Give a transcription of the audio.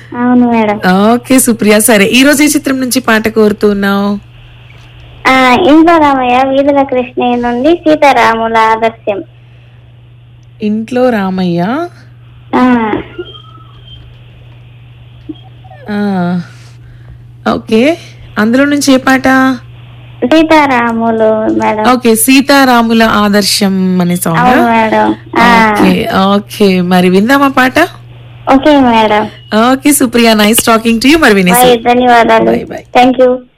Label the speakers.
Speaker 1: అవును madam
Speaker 2: okay Supriya సరే ఈ రోజు ఏ చిత్రం నుంచి పాట కోరుతున్నావు
Speaker 1: ఆ, ఇంట్లో రామయ్య వీధుల కృష్ణయ్య నుండి సీతారాముల ఆదర్శం
Speaker 2: ఇంట్లో రామయ్య
Speaker 1: ఆ,
Speaker 2: ఆ, ఓకే అందులో నుంచి ఏ పాట
Speaker 1: సీతారాములు మేడం
Speaker 2: ఓకే సీతారాముల ఆదర్శం అనే సాంగ్
Speaker 1: అవును మేడం ఆ,
Speaker 2: ఓకే ఓకే మరి విందామా పాట
Speaker 1: okay madam
Speaker 2: okay Supriya nice talking to you మరి
Speaker 1: బాయ్
Speaker 2: వినేసి
Speaker 1: ధన్యవాదాలు
Speaker 2: Bye, bye.
Speaker 1: Thank you